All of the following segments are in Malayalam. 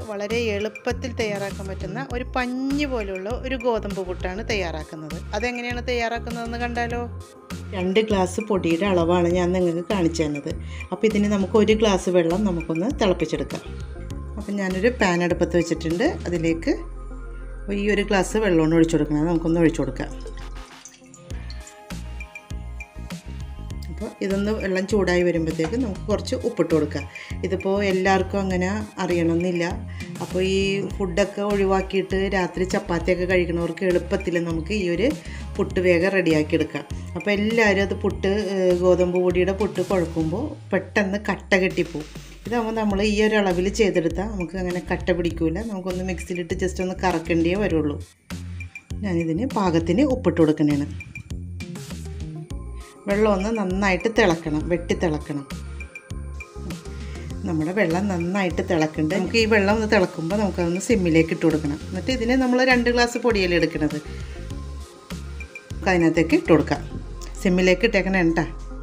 വളരെ എളുപ്പത്തിൽ തയ്യാറാക്കാൻ പറ്റുന്ന ഒരു പഞ്ഞ് പോലുള്ള ഒരു ഗോതമ്പ് പുട്ടാണ് തയ്യാറാക്കുന്നത് അതെങ്ങനെയാണ് തയ്യാറാക്കുന്നതെന്ന് കണ്ടാലോ രണ്ട് ഗ്ലാസ് പൊടിയുടെ അളവാണ് ഞാൻ നിങ്ങൾക്ക് കാണിച്ചു തന്നത് അപ്പോൾ ഇതിന് നമുക്ക് ഒരു ഗ്ലാസ് വെള്ളം നമുക്കൊന്ന് തിളപ്പിച്ചെടുക്കാം അപ്പം ഞാനൊരു പാൻ അടുപ്പത്ത് വെച്ചിട്ടുണ്ട് അതിലേക്ക് ഈ ഒരു ഗ്ലാസ് വെള്ളമാണ് ഒഴിച്ചു കൊടുക്കണം നമുക്കൊന്ന് ഒഴിച്ചു കൊടുക്കാം അപ്പോൾ ഇതൊന്ന് വെള്ളം ചൂടായി വരുമ്പോഴത്തേക്ക് നമുക്ക് കുറച്ച് ഉപ്പിട്ട് കൊടുക്കാം ഇതിപ്പോൾ എല്ലാവർക്കും അങ്ങനെ അറിയണമെന്നില്ല അപ്പോൾ ഈ ഫുഡൊക്കെ ഒഴിവാക്കിയിട്ട് രാത്രി ചപ്പാത്തിയൊക്കെ കഴിക്കണവർക്ക് എളുപ്പത്തിൽ നമുക്ക് ഈ ഒരു പുട്ട് വേഗം റെഡിയാക്കി എടുക്കാം അപ്പോൾ എല്ലാവരും അത് പുട്ട് ഏഹ്, ഗോതമ്പ് പൊടിയുടെ പുട്ട് കുഴക്കുമ്പോൾ പെട്ടെന്ന് കട്ട കെട്ടിപ്പോവും ഇതാകുമ്പോൾ നമ്മൾ ഈ ഒരു അളവിൽ ചെയ്തെടുത്താൽ നമുക്ക് അങ്ങനെ കട്ട പിടിക്കില്ല നമുക്കൊന്ന് മിക്സിയിലിട്ട് ജസ്റ്റ് ഒന്ന് കറക്കേണ്ടിയേ വരുള്ളൂ ഞാനിതിന് പാകത്തിന് ഉപ്പിട്ട് കൊടുക്കണേണ് വെള്ളം ഒന്ന് നന്നായിട്ട് തിളക്കണം വെട്ടി തിളക്കണം നമ്മുടെ വെള്ളം നന്നായിട്ട് തിളക്കുന്നുണ്ട് നമുക്ക് ഈ വെള്ളം ഒന്ന് തിളക്കുമ്പോൾ നമുക്കതൊന്ന് സിമ്മിലേക്ക് ഇട്ട് കൊടുക്കണം എന്നിട്ട് ഇതിന് നമ്മൾ രണ്ട് ഗ്ലാസ് പൊടിയല്ലേ എടുക്കുന്നത് നമുക്ക് അതിനകത്തേക്ക് ഇട്ട് കൊടുക്കാം സിമ്മിലേക്ക് ഇട്ടേക്കണ എണ്ണ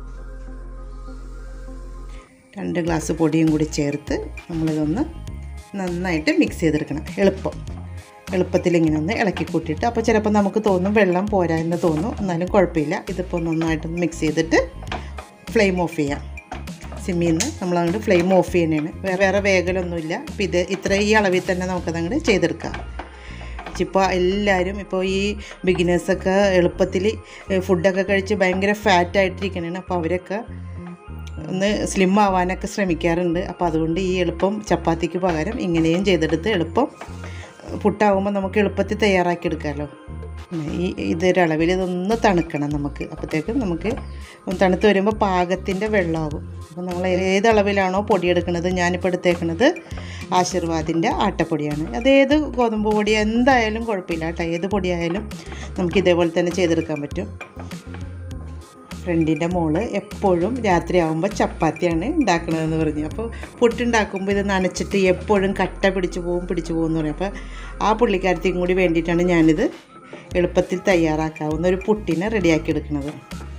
രണ്ട് ഗ്ലാസ് പൊടിയും കൂടി ചേർത്ത് നമ്മളിതൊന്ന് നന്നായിട്ട് മിക്സ് ചെയ്തെടുക്കണം എളുപ്പം എളുപ്പത്തിൽ ഇങ്ങനെ ഒന്ന് ഇളക്കി കൂട്ടിയിട്ട് അപ്പോൾ ചിലപ്പോൾ നമുക്ക് തോന്നും വെള്ളം പോരാ എന്ന് തോന്നും എന്നാലും കുഴപ്പമില്ല ഇതിപ്പോൾ നന്നായിട്ടൊന്ന് മിക്സ് ചെയ്തിട്ട് ഫ്ലെയിം ഓഫ് ചെയ്യാം സിമ്മിൽ നിന്ന് നമ്മളങ്ങോട്ട് ഫ്ലെയിം ഓഫ് ചെയ്യുന്നതാണ് വേറെ വേറെ വേഗലൊന്നുമില്ല അപ്പോൾ ഇത് ഇത്ര ഈ അളവിൽ തന്നെ നമുക്കതങ്ങോട്ട് ചെയ്തെടുക്കാം ഇപ്പോൾ എല്ലാവരും ഇപ്പോൾ ഈ ബിഗിനേഴ്സൊക്കെ എളുപ്പത്തിൽ ഫുഡൊക്കെ കഴിച്ച് ഭയങ്കര ഫാറ്റായിട്ടിരിക്കണതാണ് അപ്പോൾ അവരൊക്കെ ഒന്ന് സ്ലിം ആവാനൊക്കെ ശ്രമിക്കാറുണ്ട് അപ്പോൾ അതുകൊണ്ട് ഈ എളുപ്പം ചപ്പാത്തിക്ക് പകരം ഇങ്ങനെയും ചെയ്തെടുത്ത് എളുപ്പം പുട്ടാകുമ്പോൾ നമുക്ക് എളുപ്പത്തിൽ തയ്യാറാക്കിയെടുക്കാമല്ലോ പിന്നെ ഈ ഇതൊരളവിൽ ഇതൊന്ന് തണുക്കണം നമുക്ക് അപ്പോഴത്തേക്കും നമുക്ക് ഒന്ന് തണുത്ത് വരുമ്പോൾ പാകത്തിൻ്റെ വെള്ളമാകും അപ്പോൾ നമ്മൾ ഏത് അളവിലാണോ പൊടിയെടുക്കുന്നത് ഞാനിപ്പോൾ എടുത്തേക്കുന്നത് ആശീർവാദിൻ്റെ ആട്ടപ്പൊടിയാണ് അതേത് ഗോതമ്പ് പൊടി എന്തായാലും കുഴപ്പമില്ല കേട്ടോ ഏത് പൊടിയായാലും നമുക്ക് ഇതേപോലെ തന്നെ ചെയ്തെടുക്കാൻ പറ്റും ഫ്രണ്ടിൻ്റെ മോള് എപ്പോഴും രാത്രിയാകുമ്പോൾ ചപ്പാത്തിയാണ് ഉണ്ടാക്കണതെന്ന് പറഞ്ഞു അപ്പോൾ പുട്ടുണ്ടാക്കുമ്പോൾ ഇത് നനച്ചിട്ട് എപ്പോഴും കട്ട പിടിച്ചു പോകും പിടിച്ചു പോകും എന്ന് പറയും അപ്പോൾ ആ പുള്ളിക്കാരത്തേക്കും കൂടി വേണ്ടിയിട്ടാണ് ഞാനിത് എളുപ്പത്തിൽ തയ്യാറാക്കാവുന്ന ഒരു പുട്ടിനെ റെഡിയാക്കി എടുക്കുന്നത്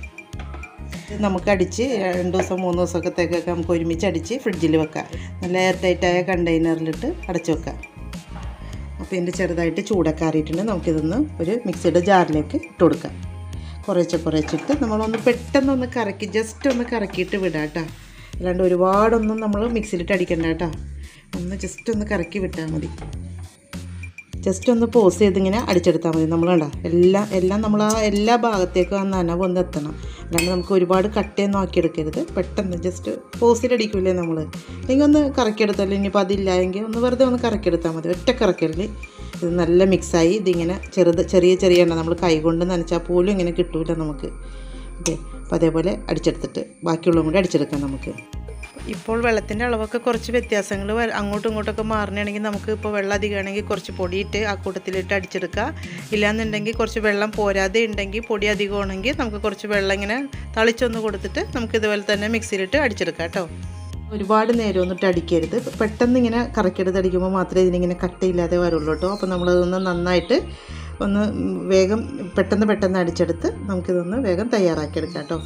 ഇത് നമുക്ക് അടിച്ച് രണ്ട് ദിവസം മൂന്ന് ദിവസമൊക്കത്തേക്കൊക്കെ നമുക്ക് ഒരുമിച്ച് അടിച്ച് ഫ്രിഡ്ജിൽ വെക്കാം നല്ല എയർ ടൈറ്റായ കണ്ടെയ്നറിലിട്ട് അടച്ചു വെക്കാം അപ്പോൾ ഇതിൻ്റെ ചെറുതായിട്ട് ചൂടൊക്കെ ആറിയിട്ടുണ്ട് നമുക്കിതൊന്ന് ഒരു മിക്സിയുടെ ജാറിലേക്ക് ഇട്ട് കൊടുക്കാം കുറേശ്ശെ കുറേശ്ശിട്ട് നമ്മളൊന്ന് പെട്ടെന്നൊന്ന് കറക്കി ജസ്റ്റ് ഒന്ന് കറക്കിയിട്ട് വിടാം കേട്ടോ അല്ലാണ്ട് ഒരുപാടൊന്നും നമ്മൾ മിക്സിയിലിട്ട് അടിക്കണ്ട കേട്ടോ ഒന്ന് ജസ്റ്റ് ഒന്ന് കറക്കി വിട്ടാൽ മതി ജസ്റ്റ് ഒന്ന് പോസ് ചെയ്തിങ്ങനെ അടിച്ചെടുത്താൽ മതി നമ്മൾ കണ്ട എല്ലാം എല്ലാം നമ്മൾ ആ എല്ലാ ഭാഗത്തേക്കും ആ നനവ് ഒന്ന് എത്തണം അല്ലാണ്ട് നമുക്ക് ഒരുപാട് കട്ടയൊന്നും ആക്കിയെടുക്കരുത് പെട്ടെന്ന് ജസ്റ്റ് പോസിലടിക്കൂലേ നമ്മൾ അല്ലെങ്കിൽ ഒന്ന് കറക്കിയെടുത്താൽ ഇനിയിപ്പോൾ അതില്ല എങ്കിൽ ഒന്ന് വെറുതെ ഒന്ന് കറക്കിയെടുത്താൽ മതി ഒറ്റ കറക്കരുത് ഇത് നല്ല മിക്സായി ഇതിങ്ങനെ ചെറുത് ചെറിയ ചെറിയ എണ്ണ നമ്മൾ കൈകൊണ്ട് നനച്ചാൽ പോലും ഇങ്ങനെ കിട്ടൂല നമുക്ക് ഓക്കെ അപ്പോൾ അതേപോലെ അടിച്ചെടുത്തിട്ട് ബാക്കിയുള്ളതും കൂടി അടിച്ചെടുക്കാം നമുക്ക് ഇപ്പോൾ വെള്ളത്തിൻ്റെ അളവൊക്കെ കുറച്ച് വ്യത്യാസങ്ങൾ അങ്ങോട്ടും ഇങ്ങോട്ടൊക്കെ മാറണമെങ്കിൽ നമുക്ക് ഇപ്പോൾ വെള്ളം അധികമാണെങ്കിൽ കുറച്ച് പൊടിയിട്ട് ആ കൂട്ടത്തിലിട്ട് അടിച്ചെടുക്കുക ഇല്ലാന്നുണ്ടെങ്കിൽ കുറച്ച് വെള്ളം പോരാതെ ഉണ്ടെങ്കിൽ പൊടി അധികമാണെങ്കിൽ നമുക്ക് കുറച്ച് വെള്ളം ഇങ്ങനെ തളിച്ചൊന്ന് കൊടുത്തിട്ട് നമുക്ക് ഇതുപോലെ തന്നെ മിക്സിയിലിട്ട് അടിച്ചെടുക്കാം കേട്ടോ ഒരുപാട് നേരം ഒന്നിട്ട് അടിക്കരുത് പെട്ടെന്ന് ഇങ്ങനെ കറക്കിയെടുത്ത് അടിക്കുമ്പോൾ മാത്രമേ ഇതിനിങ്ങനെ കട്ടയില്ലാതെ വരുള്ളൂ കേട്ടോ അപ്പോൾ നമ്മളതൊന്ന് നന്നായിട്ട് ഒന്ന് വേഗം പെട്ടെന്ന് പെട്ടെന്ന് അടിച്ചെടുത്ത് നമുക്കിതൊന്ന് വേഗം തയ്യാറാക്കിയെടുക്കാം കേട്ടോ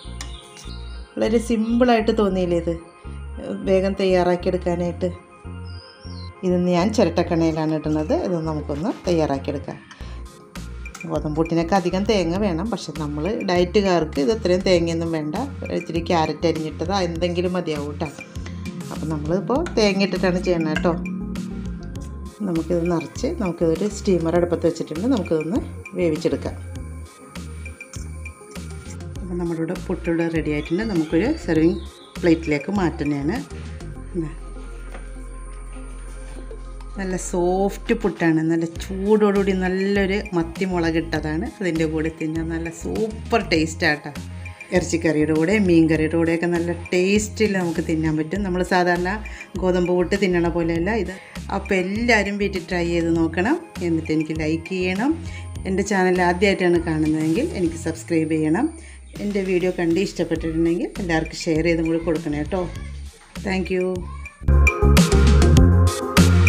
വളരെ സിമ്പിളായിട്ട് തോന്നിയില്ലേ ഇത് വേഗം തയ്യാറാക്കിയെടുക്കാനായിട്ട് ഇത് ഞാൻ ചിരട്ടക്കണയിലാണ് ഇടുന്നത് ഇത് നമുക്കൊന്ന് തയ്യാറാക്കിയെടുക്കാം ഗോതമ്പൂട്ടിനൊക്കെ അധികം തേങ്ങ വേണം പക്ഷെ നമ്മൾ ഡയറ്റുകാർക്ക് ഇത് അത്രയും തേങ്ങയൊന്നും വേണ്ട ഇത്തിരി ക്യാരറ്റ് അരിഞ്ഞിട്ടത് എന്തെങ്കിലും മതിയാവും കേട്ടോ അപ്പം നമ്മളിപ്പോൾ തേങ്ങ ഇട്ടിട്ടാണ് ചെയ്യണത് കേട്ടോ നമുക്കിത് നിറച്ച് നമുക്കിതൊരു സ്റ്റീമർ അടുപ്പത്ത് വെച്ചിട്ടുണ്ട് നമുക്കിതൊന്ന് വേവിച്ചെടുക്കാം അപ്പം നമ്മുടെ ഇവിടെ പുട്ടിവിടെ റെഡി ആയിട്ടുണ്ട് നമുക്കൊരു സെർവിങ് പ്ലേറ്റിലേക്ക് മാറ്റുന്നതാണ് ഇതാ. നല്ല സോഫ്റ്റ് പുട്ടാണ് നല്ല ചൂടോടുകൂടി നല്ലൊരു മത്തി മുളക് ഇട്ടതാണ് അതിൻ്റെ കൂടെ തിന്നാൻ നല്ല സൂപ്പർ ടേസ്റ്റാട്ടോ ഇറച്ചിക്കറിയുടെ കൂടെ മീൻ കറിയുടെ കൂടെയൊക്കെ നല്ല ടേസ്റ്റിൽ നമുക്ക് തിന്നാൻ പറ്റും നമ്മൾ സാധാരണ ഗോതമ്പ് പുട്ട് തിന്നണ പോലെയല്ല ഇത് അപ്പോൾ എല്ലാവരും വീട്ടിൽ ട്രൈ ചെയ്ത് നോക്കണം എന്നിട്ട് എനിക്ക് ലൈക്ക് ചെയ്യണം എൻ്റെ ചാനൽ ആദ്യമായിട്ടാണ് കാണുന്നതെങ്കിൽ എനിക്ക് സബ്സ്ക്രൈബ് ചെയ്യണം എൻ്റെ വീഡിയോ കണ്ട് ഇഷ്ടപ്പെട്ടിട്ടുണ്ടെങ്കിൽ എല്ലാവർക്കും ഷെയർ ചെയ്തും കൂടി കൊടുക്കണം കേട്ടോ താങ്ക്